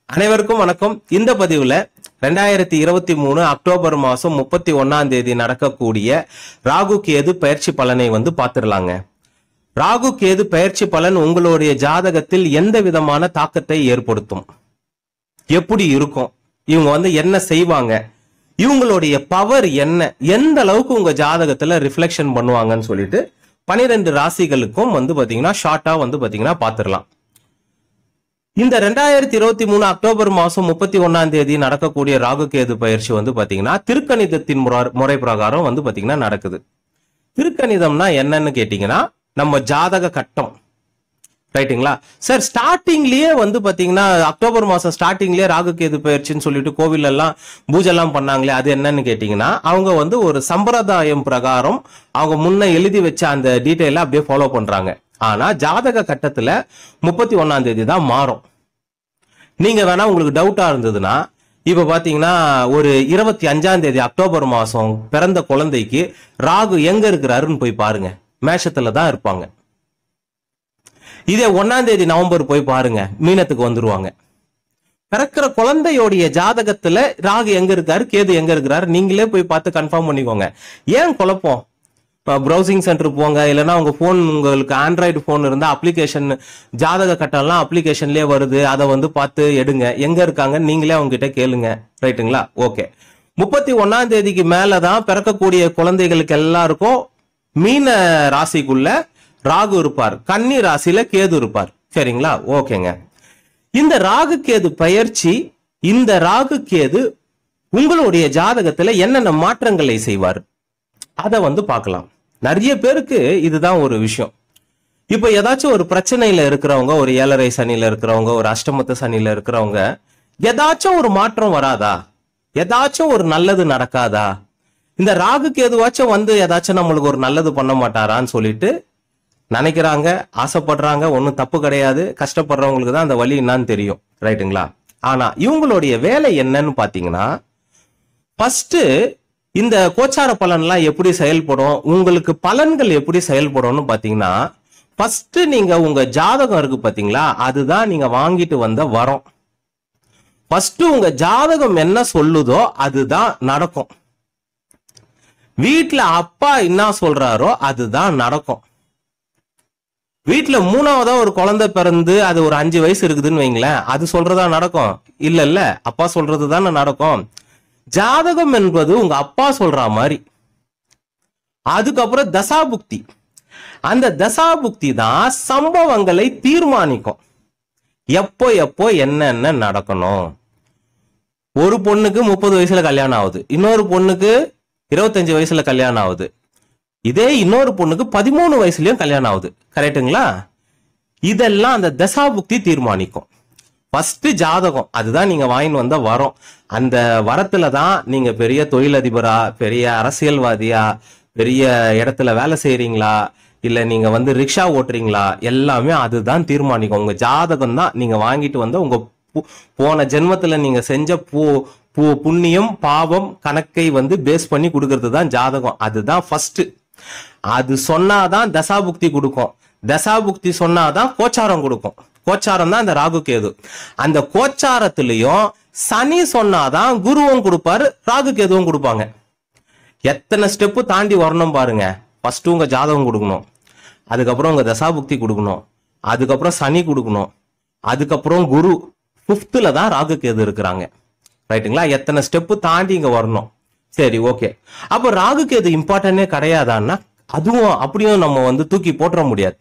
அனைவருக்கும் வணக்கம் இந்த பதிவுல ரெண்டாயிரத்தி இருபத்தி மூணு அக்டோபர் மாசம் முப்பத்தி ஒன்னாம் தேதி நடக்கக்கூடிய ராகு கேது பயிற்சி பலனை வந்து பார்த்துடலாங்க ராகு கேது பயிற்சி பலன் உங்களுடைய ஜாதகத்தில் எந்த விதமான தாக்கத்தை ஏற்படுத்தும் எப்படி இருக்கும் இவங்க வந்து என்ன செய்வாங்க இவங்களுடைய பவர் என்ன எந்த அளவுக்கு உங்க ஜாதகத்துல ரிஃப்ளெக்ஷன் பண்ணுவாங்கன்னு சொல்லிட்டு பனிரெண்டு ராசிகளுக்கும் வந்து பாத்தீங்கன்னா ஷார்ட்டா வந்து பாத்தீங்கன்னா பாத்துரலாம் இந்த ரெண்டாயிரத்தி இருபத்தி மூணு அக்டோபர் மாசம் முப்பத்தி ஒன்னாம் தேதி நடக்கக்கூடிய ராகு கேது பயிற்சி வந்து பாத்தீங்கன்னா திருக்கணிதத்தின் முறை- முறை பிரகாரம் வந்து பாத்தீங்கன்னா நடக்குது திருக்கணிதம்னா என்னன்னு கேட்டீங்கன்னா நம்ம ஜாதக கட்டம் ரைட்டுங்களா சார் ஸ்டார்டிங்லயே வந்து பாத்தீங்கன்னா அக்டோபர் மாசம் ஸ்டார்டிங்லயே ராகு கேது பயிற்சின்னு சொல்லிட்டு கோவில் எல்லாம் பூஜை எல்லாம் பண்ணாங்களே அது என்னன்னு கேட்டீங்கன்னா அவங்க வந்து ஒரு சம்பிரதாயம் பிரகாரம் அவங்க முன்ன எழுதி வச்ச அந்த டீட்டெயில அப்படியே ஃபாலோ பண்றாங்க ஆனா ஜாதக கட்டத்துல முப்பத்தி ஒன்னாம் தேதி தான் மாறும் நீங்க வேணா உங்களுக்கு டவுட்டா இருந்ததுன்னா இப்ப பாத்தீங்கன்னா ஒரு இருபத்தி அஞ்சாம் தேதி அக்டோபர் மாசம் பிறந்த குழந்தைக்கு ராகு எங்க இருக்கிறாருன்னு போய் பாருங்க மேஷத்துல தான் இருப்பாங்க இதே ஒன்னாம் தேதி நவம்பர் போய் பாருங்க மீனத்துக்கு வந்துருவாங்க பிறக்கிற குழந்தையோடைய ஜாதகத்துல ராகு எங்க இருக்காரு கேது எங்க இருக்கிறாரு நீங்களே போய் பார்த்து கன்ஃபார்ம் பண்ணிக்கோங்க ஏன் குழப்பம் ப்ரௌசிங் சென்டர் போங்க இல்லைன்னா உங்க ஃபோன் உங்களுக்கு ஆண்ட்ராய்டு ஃபோன் இருந்தா அப்ளிகேஷன் ஜாதக கட்டம்லாம் அப்ளிகேஷன்லயே வருது அதை வந்து பார்த்து எடுங்க எங்க இருக்காங்க நீங்களே அவங்க கிட்ட கேளுங்க ரைட்டுங்களா ஓகே முப்பத்தி ஒன்னாம் தேதிக்கு மேலதான் பிறக்கக்கூடிய குழந்தைகளுக்கு எல்லாருக்கும் மீன ராசிக்குள்ள ராகு இருப்பார் கன்னி ராசியில கேது இருப்பார் சரிங்களா ஓகேங்க இந்த ராகு கேது பயிற்சி இந்த ராகு கேது உங்களுடைய ஜாதகத்துல என்னென்ன மாற்றங்களை செய்வார் அதை வந்து பார்க்கலாம் நிறைய பேருக்கு இதுதான் ஒரு விஷயம் இப்போ ஏதாச்சும் ஒரு பிரச்சனையில இருக்கிறவங்க ஒரு ஏழரை சனியில இருக்கிறவங்க ஒரு அஷ்டமத்து சனியில இருக்கிறவங்க ஏதாச்சும் ஒரு மாற்றம் வராதா ஏதாச்சும் ஒரு நல்லது நடக்காதா இந்த ராகுக்கு எதுவாச்சும் வந்து ஏதாச்சும் நம்மளுக்கு ஒரு நல்லது பண்ண மாட்டாரான்னு சொல்லிட்டு நினைக்கிறாங்க ஆசைப்படுறாங்க ஒன்றும் தப்பு கிடையாது கஷ்டப்படுறவங்களுக்கு தான் அந்த வழி என்னன்னு தெரியும் ரைட்டுங்களா ஆனா இவங்களுடைய வேலை என்னன்னு பாத்தீங்கன்னா ஃபர்ஸ்ட் இந்த கோச்சார பலன்லாம் எப்படி செயல்படும் உங்களுக்கு பலன்கள் எப்படி செயல்படும்னு பாத்தீங்கன்னா ஃபர்ஸ்ட் நீங்க உங்க ஜாதகம் இருக்கு பாத்தீங்களா அதுதான் நீங்க வாங்கிட்டு வந்த வரம் ஃபர்ஸ்ட் உங்க ஜாதகம் என்ன சொல்லுதோ அதுதான் நடக்கும் வீட்ல அப்பா என்ன சொல்றாரோ அதுதான் நடக்கும் வீட்ல மூணாவதா ஒரு குழந்தை பிறந்து அது ஒரு அஞ்சு வயசு இருக்குதுன்னு வைங்களேன் அது சொல்றதா நடக்கும் இல்ல இல்ல அப்பா சொல்றது தானே நடக்கும் ஜாதகம் என்பது உங்க அப்பா சொல்ற மாதிரி அதுக்கப்புறம் தசாபுக்தி அந்த தசாபுக்தி தான் சம்பவங்களை தீர்மானிக்கும் எப்போ எப்போ என்னென்ன நடக்கணும் ஒரு பொண்ணுக்கு முப்பது வயசுல கல்யாணம் ஆகுது இன்னொரு பொண்ணுக்கு இருபத்தஞ்சு வயசுல கல்யாணம் ஆகுது இதே இன்னொரு பொண்ணுக்கு பதிமூணு வயசுலயும் கல்யாணம் ஆகுது கரெக்ட்டுங்களா இதெல்லாம் அந்த தசாபுக்தி தீர்மானிக்கும் ஃபர்ஸ்ட் ஜாதகம் அதுதான் நீங்க வாங்கிட்டு வந்த வரம் அந்த வரத்துல தான் நீங்க பெரிய தொழிலதிபரா பெரிய அரசியல்வாதியா பெரிய இடத்துல வேலை செய்றீங்களா இல்ல நீங்க வந்து ரிக்ஷா ஓட்டுறீங்களா எல்லாமே அதுதான் தீர்மானிக்கும் உங்க ஜாதகம் தான் நீங்க வாங்கிட்டு வந்த உங்க பு- போன ஜென்மத்துல நீங்க செஞ்ச பூ பூ புண்ணியம் பாவம் கணக்கை வந்து பேஸ் பண்ணி கொடுக்கறது தான் ஜாதகம் அதுதான் ஃபர்ஸ்ட் அது சொன்னாதான் தசாபுக்தி கொடுக்கும் தசாபுக்தி சொன்னாதான் கோச்சாரம் கொடுக்கும் கோச்சாரம் தான் அந்த ராகு கேது அந்த கோச்சாரத்திலையும் சனி சொன்னாதான் குருவும் கொடுப்பாரு ராகு கேதுவும் கொடுப்பாங்க எத்தனை ஸ்டெப்பு தாண்டி வரணும் பாருங்க ஃபர்ஸ்ட் உங்க ஜாதகம் கொடுக்கணும் அதுக்கப்புறம் உங்க தசாபுக்தி கொடுக்கணும் அதுக்கப்புறம் சனி கொடுக்கணும் அதுக்கப்புறம் குரு ஃபிஃப்த்துல தான் ராகு கேது இருக்கிறாங்க ரைட்டுங்களா எத்தனை ஸ்டெப்பு தாண்டி இங்க வரணும் சரி ஓகே அப்போ ராகு கேது இம்பார்ட்டன்டே கிடையாதான்னா அதுவும் அப்படியும் நம்ம வந்து தூக்கி போட்டுற முடியாது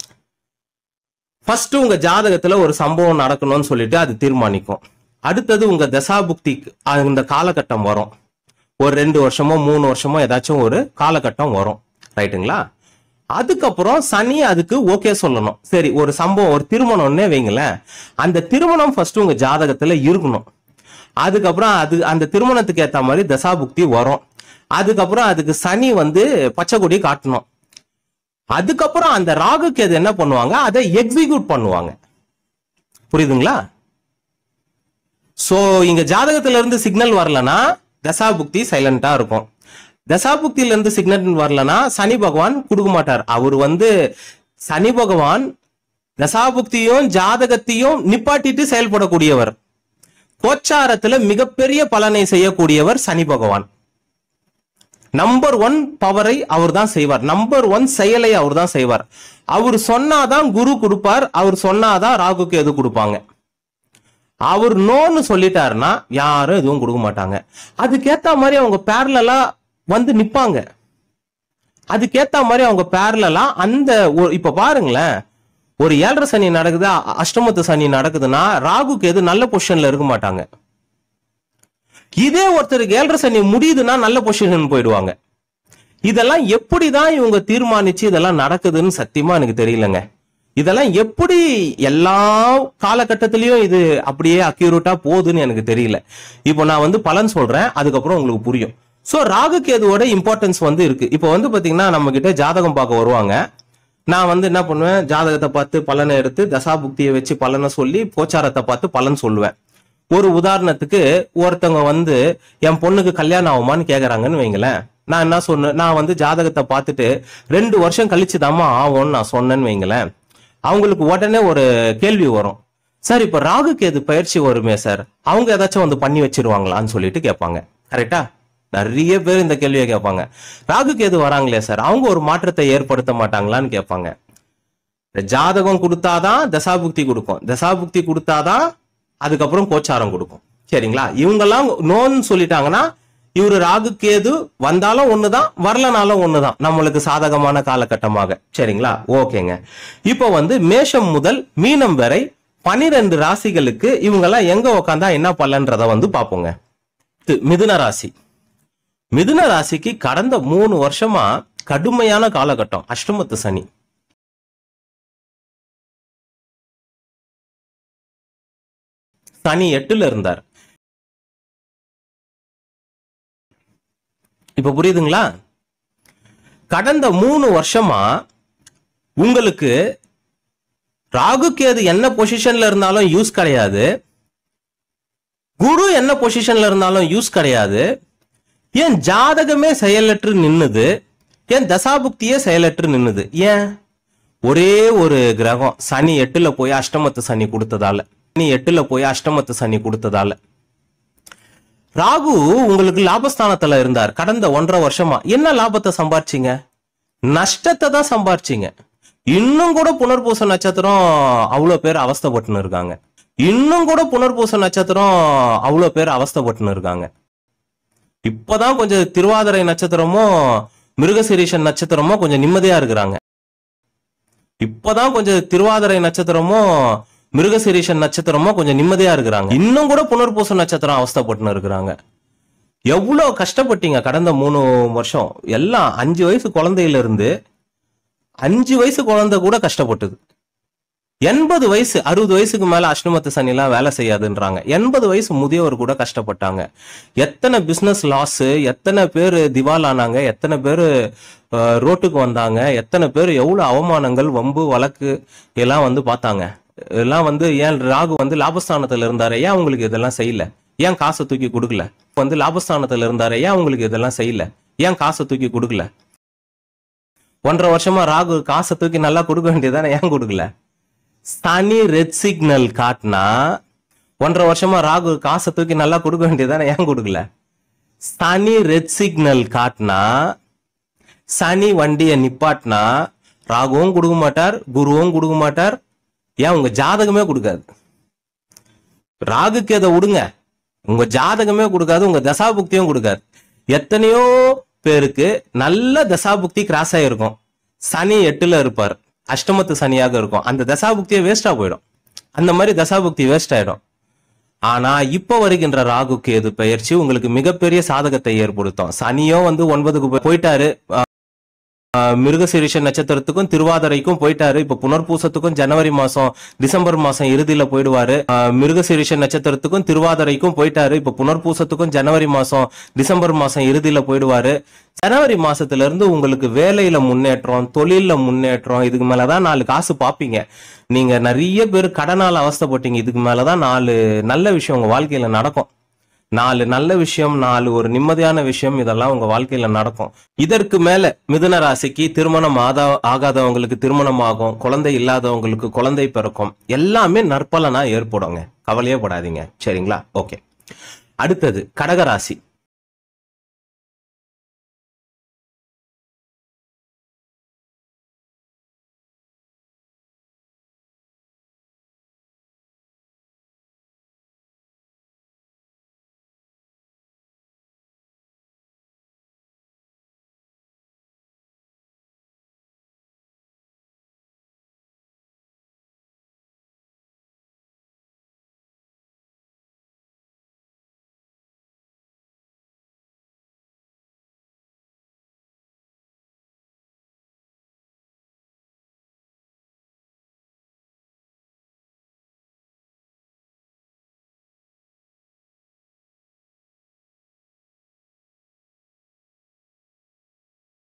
ஃபர்ஸ்ட் உங்க ஜாதகத்துல ஒரு சம்பவம் நடக்கணும்னு சொல்லிட்டு அது தீர்மானிக்கும் அடுத்தது உங்க தசாபுக்தி அந்த காலகட்டம் வரும் ஒரு ரெண்டு வருஷமோ மூணு வருஷமோ ஏதாச்சும் ஒரு காலகட்டம் வரும் ரைட்டுங்களா அதுக்கப்புறம் சனி அதுக்கு ஓகே சொல்லணும் சரி ஒரு சம்பவம் ஒரு திருமணம்னே வைங்களேன் அந்த திருமணம் ஃபர்ஸ்ட் உங்க ஜாதகத்துல இருக்கணும் அதுக்கப்புறம் அது அந்த திருமணத்துக்கு ஏத்த மாதிரி தசாபுக்தி வரும் அதுக்கப்புறம் அதுக்கு சனி வந்து பச்சை கொடி காட்டணும் அதுக்கப்புறம் அந்த ராகுக்கு அது என்ன பண்ணுவாங்க அதை எக்ஸிக்யூட் பண்ணுவாங்க புரியுதுங்களா சோ இங்க ஜாதகத்துல இருந்து சிக்னல் வரலனா தசாபுக்தி சைலண்டா இருக்கும் தசாபுக்தியில இருந்து சிக்னல் வரலனா சனி பகவான் கொடுக்க மாட்டார் அவர் வந்து சனி பகவான் தசாபுக்தியும் ஜாதகத்தையும் நிப்பாட்டிட்டு செயல்படக்கூடியவர் கோச்சாரத்துல மிகப்பெரிய பலனை செய்யக்கூடியவர் சனி பகவான் நம்பர் ஒன் பவரை அவர் தான் செய்வார் நம்பர் ஒன் செயலை அவர் தான் செய்வார் அவர் சொன்னாதான் குரு கொடுப்பார் அவர் சொன்னாதான் ராகுக்கு எது கொடுப்பாங்க அவர் நோன்னு சொல்லிட்டாருன்னா யாரும் எதுவும் கொடுக்க மாட்டாங்க அதுக்கேத்த மாதிரி அவங்க பேரலா வந்து நிப்பாங்க அதுக்கேத்த மாதிரி அவங்க பேரலா அந்த ஒரு- இப்ப பாருங்களேன் ஒரு ஏழரை சனி நடக்குது அ- அஷ்டமத்து சனி நடக்குதுன்னா ராகுக்கு எது நல்ல பொசிஷன்ல இருக்க மாட்டாங்க இதே ஒருத்தருக்கு ஏழரை சனி முடியுதுன்னா நல்ல பொசிஷன் போயிடுவாங்க இதெல்லாம் எப்படிதான் இவங்க தீர்மானிச்சு இதெல்லாம் நடக்குதுன்னு சத்தியமா எனக்கு தெரியலங்க இதெல்லாம் எப்படி எல்லா காலகட்டத்திலயும் இது அப்படியே அக்யூரேட்டா போகுதுன்னு எனக்கு தெரியல இப்போ நான் வந்து பலன் சொல்றேன் அதுக்கப்புறம் உங்களுக்கு புரியும் சோ ராகு கேதுவோட இம்பார்ட்டன்ஸ் வந்து இருக்கு இப்போ வந்து பாத்தீங்கன்னா நம்ம கிட்ட ஜாதகம் பார்க்க வருவாங்க நான் வந்து என்ன பண்ணுவேன் ஜாதகத்தை பார்த்து பலனை எடுத்து தசாபுக்தியை வச்சு பலனை சொல்லி கோச்சாரத்தை பார்த்து பலன் சொல்லுவேன் ஒரு உதாரணத்துக்கு ஒருத்தவங்க வந்து என் பொண்ணுக்கு கல்யாணம் ஆகுமான்னு கேக்குறாங்கன்னு வைங்களேன் நான் என்ன சொன்னேன் நான் வந்து ஜாதகத்தை பார்த்துட்டு ரெண்டு வருஷம் கழிச்சுதாம்மா ஆகும்னு நான் சொன்னேன்னு வைங்களேன் அவங்களுக்கு உடனே ஒரு கேள்வி வரும் சார் இப்ப ராகு கேது பயிற்சி வருமே சார் அவங்க ஏதாச்சும் வந்து பண்ணி வச்சிருவாங்களான்னு சொல்லிட்டு கேட்பாங்க கரெக்டா நிறைய பேர் இந்த கேள்வியை கேட்பாங்க ராகு கேது வராங்களே சார் அவங்க ஒரு மாற்றத்தை ஏற்படுத்த மாட்டாங்களான்னு கேட்பாங்க இந்த ஜாதகம் கொடுத்தாதான் தசாபுக்தி கொடுக்கும் தசாபுக்தி கொடுத்தாதான் அதுக்கப்புறம் கோச்சாரம் கொடுக்கும் சரிங்களா இவங்கெல்லாம் நோன்னு சொல்லிட்டாங்கன்னா இவரு ராகு கேது வந்தாலும் ஒண்ணுதான் வரலனாலும் ஒண்ணுதான் நம்மளுக்கு சாதகமான காலகட்டமாக சரிங்களா ஓகேங்க இப்போ வந்து மேஷம் முதல் மீனம் வரை பனிரெண்டு ராசிகளுக்கு இவங்கெல்லாம் எங்க உக்காந்தா என்ன பலன்றத வந்து பார்ப்போங்க து- மிதுன ராசி மிதுன ராசிக்கு கடந்த மூணு வருஷமா கடுமையான காலகட்டம் அஷ்டமத்து சனி சனி எட்டுல இருந்தார் இப்ப புரியுதுங்களா கடந்த மூணு வருஷமா உங்களுக்கு ராகு கேது என்ன பொசிஷன்ல இருந்தாலும் யூஸ் கிடையாது குரு என்ன பொசிஷன்ல இருந்தாலும் யூஸ் கிடையாது ஏன் ஜாதகமே செயலற்று நின்னுது ஏன் தசாபுக்தியே செயலற்று நின்னுது ஏன் ஒரே ஒரு கிரகம் சனி எட்டுல போய் அஷ்டமத்து சனி கொடுத்ததால சனி எட்டுல போய் அஷ்டமத்து சனி கொடுத்ததால ராகு உங்களுக்கு லாபஸ்தானத்துல இருந்தார் கடந்த ஒன்றரை வருஷமா என்ன லாபத்தை சம்பாரிச்சீங்க நஷ்டத்தை தான் சம்பாரிச்சீங்க இன்னும் கூட புனர்பூச நட்சத்திரம் அவ்வளவு பேர் அவஸ்தைப்பட்டுன்னு இருக்காங்க இன்னும் கூட புனர்பூச நட்சத்திரம் அவ்வளவு பேர் அவஸ்தைப்பட்டுன்னு இருக்காங்க இப்பதான் கொஞ்சம் திருவாதிரை நட்சத்திரமும் மிருகசிரீஷன் நட்சத்திரமும் கொஞ்சம் நிம்மதியா இருக்கிறாங்க இப்பதான் கொஞ்சம் திருவாதிரை நட்சத்திரமும் மிருகசிரீஷன் நட்சத்திரமும் கொஞ்சம் நிம்மதியா இருக்கிறாங்க இன்னும் கூட புனர்பூச நட்சத்திரம் அவஸ்தைப்பட்டுன்னு இருக்கிறாங்க எவ்வளவு கஷ்டப்பட்டீங்க கடந்த மூணு வருஷம் எல்லாம் அஞ்சு வயசு குழந்தையில இருந்து அஞ்சு வயசு குழந்தை கூட கஷ்டப்பட்டது எண்பது வயசு அறுபது வயசுக்கு மேல அஷ்டமத்து சனிலாம் வேலை செய்யாதுன்றாங்க எண்பது வயசு முதியவர் கூட கஷ்டப்பட்டாங்க எத்தனை பிசினஸ் லாஸ் எத்தனை பேர் திவால் ஆனாங்க எத்தனை பேர் ரோட்டுக்கு வந்தாங்க எத்தனை பேர் எவ்வளவு அவமானங்கள் வம்பு வழக்கு எல்லாம் வந்து பார்த்தாங்க எல்லாம் வந்து ஏன் ராகு வந்து லாபஸ்தானத்துல இருந்தாரு ஏன் உங்களுக்கு இதெல்லாம் செய்யல ஏன் காசை தூக்கி கொடுக்கல வந்து லாபஸ்தானத்துல இருந்தாரு ஏன் உங்களுக்கு இதெல்லாம் செய்யல ஏன் காசை தூக்கி கொடுக்கல ஒன்றரை வருஷமா ராகு காசை தூக்கி நல்லா கொடுக்க வேண்டியதானே ஏன் கொடுக்கல சனி ரெட் சிக்னல் காட்டினா ஒன்றரை வருஷமா ராகு காசை தூக்கி நல்லா கொடுக்க வேண்டியதானே ஏன் கொடுக்கல சனி ரெட் சிக்னல் காட்டினா சனி வண்டியை நிப்பாட்டினா ராகுவும் கொடுக்க மாட்டார் குருவும் கொடுக்க மாட்டார் ஏன் உங்க ஜாதகமே கொடுக்காது ராகுக்கு அதை விடுங்க உங்க ஜாதகமே கொடுக்காது உங்க தசாபுக்தியும் கொடுக்காது எத்தனையோ பேருக்கு நல்ல தசாபுக்தி கிராஸ் ஆயிருக்கும் சனி எட்டுல இருப்பார் அஷ்டமத்து சனியாக இருக்கும் அந்த தசாபுக்தியே வேஸ்டா போயிடும் அந்த மாதிரி தசாபுக்தி வேஸ்ட் ஆயிடும் ஆனா இப்ப வருகின்ற ராகு கேது பெயர்ச்சி உங்களுக்கு மிகப்பெரிய சாதகத்தை ஏற்படுத்தும் சனியோ வந்து ஒன்பதுக்கு போய்- போயிட்டாரு ஆஹ் மிருகசீரிஷ நட்சத்திரத்துக்கும் திருவாதிரைக்கும் போயிட்டாரு இப்ப புனர்பூசத்துக்கும் ஜனவரி மாசம் டிசம்பர் மாசம் இறுதியில போயிடுவாரு ஆஹ் மிருகசீரிஷ நட்சத்திரத்துக்கும் திருவாதிரைக்கும் போயிட்டாரு இப்ப புனர்பூசத்துக்கும் ஜனவரி மாசம் டிசம்பர் மாசம் இறுதியில போயிடுவாரு ஜனவரி மாசத்துல இருந்து உங்களுக்கு வேலையில முன்னேற்றம் தொழில்ல முன்னேற்றம் இதுக்கு மேலதான் நாலு காசு பாப்பீங்க நீங்க நிறைய பேர் கடனால அவஸ்தைப்பட்டீங்க இதுக்கு மேலதான் நாலு நல்ல விஷயம் உங்க வாழ்க்கையில நடக்கும் நாலு நல்ல விஷயம் நாலு ஒரு நிம்மதியான விஷயம் இதெல்லாம் உங்க வாழ்க்கையில நடக்கும் இதற்கு மேல மிதுன ராசிக்கு திருமணம் ஆதா ஆகாதவங்களுக்கு திருமணம் ஆகும் குழந்தை இல்லாதவங்களுக்கு குழந்தை பிறக்கும் எல்லாமே நற்பலனா ஏற்படுங்க கவலையே படாதீங்க சரிங்களா ஓகே அடுத்தது கடகராசி